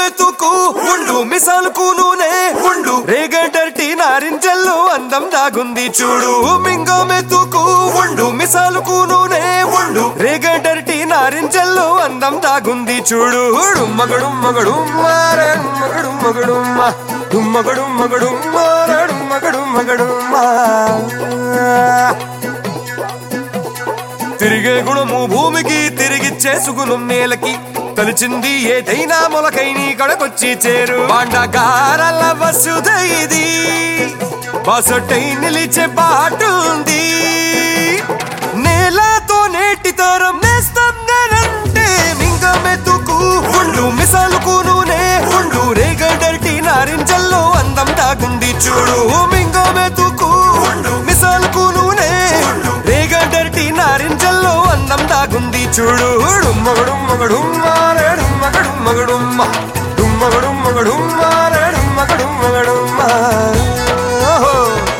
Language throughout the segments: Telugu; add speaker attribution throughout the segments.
Speaker 1: మెతుకు ఉండు మిసాలుకు నూనె ఉండు రేగడర్టి నారింజల్లో అందం దాగుంది చూడు మింగో మెతుకు ఉండు మిసాలుకు నూనె ఉండు రేగడర్టి నారింజల్లో అందం దాగుంది చూడు మగడు మగడు మారడు మగడు మగడు మగడు మగడు మారడు మగడు మగడు తిరిగే గుణము భూమికి తిరిగిచ్చే సుగుణం నేలకి తలిచింది ఏదైనా మొలకై నీ కడకొచ్చి చేరు బాండగారల వసుధ ఇది బాసొట్టై నిలిచే బాటుంది నేలతో నేటి తరం నేస్తం నేనంటే మింగ మెతుకు ఉండు మిసాలుకు నూనె ఉండు రేగడర్టి నారింజల్లో అందం దాగుంది చూడు మింగ మెతుకు ఉండు మిసాలుకు నూనె రేగడర్టి నారింజల్లో అందం దాగుంది చూడు మగడు మగడు మారేడు మగడు మగడు మగడు మగడు మారేడు మగడు మగడు ఓహో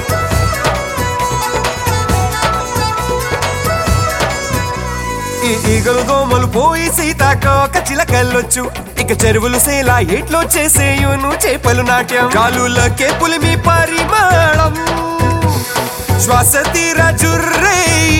Speaker 1: ఈ ఈగలు దోమలు పోయి సీతాకోక చిలకల్లొచ్చు ఇక చెరువులు సేలా ఏట్లో చేసేయును చేపలు నాట్యం కాలులకే పులిమి పరిమాణం శ్వాస తీర జుర్రే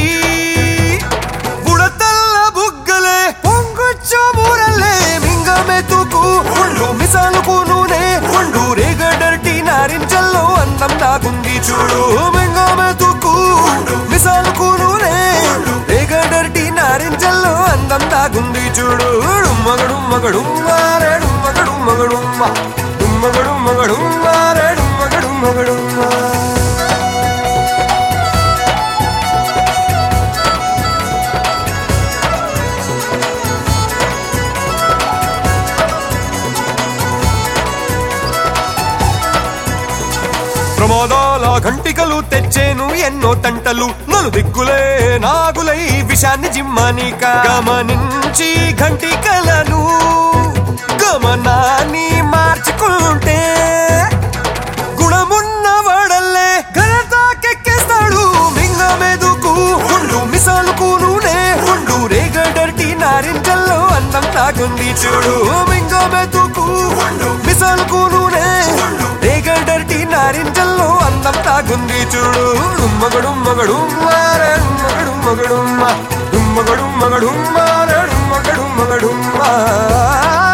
Speaker 1: బుడతల్ల బుగ్గలే పొంగొచ్చు బూరల్లే మింగ మెతుకు ఉండు మిసాలుకు నూనె ఉండు రేగడర్టి నారింజల్లో అందం దాగుంది చూడు మింగ మెతుకు మిసాలుకు నూనె రేగడర్టి నారింజల్లో అందం దాగుంది చూడు మగడు మగడు మారేడు మగడు మగడు మగడు మగడు మారేడు మగడు మగడు ప్రమాదాల ఘంటికలు తెచ్చేను ఎన్నో తంటలు నలు దిక్కులే నాగులై విషాన్ని జిమ్మనిక గమనించి ఘంటికలను గమనాన్ని మార్చుకుంటే గుణమున్న వాడల్లే ఘనతాకెక్కేస్తాడు మింగ మెదుకు ఉండు మిసాలుకు నూనె ఉండు రేగడర్టి నారింజల్లో అందం తాగుంది చూడు మింగ మెతుకు మిసాలుకు నూనె రేగడర్టి నారింజల్లో అందం తాగుంది చూడు మగడు మగడు మారేడు మగడు మగడు మగడు మగడు మారేడు మగడు మగడు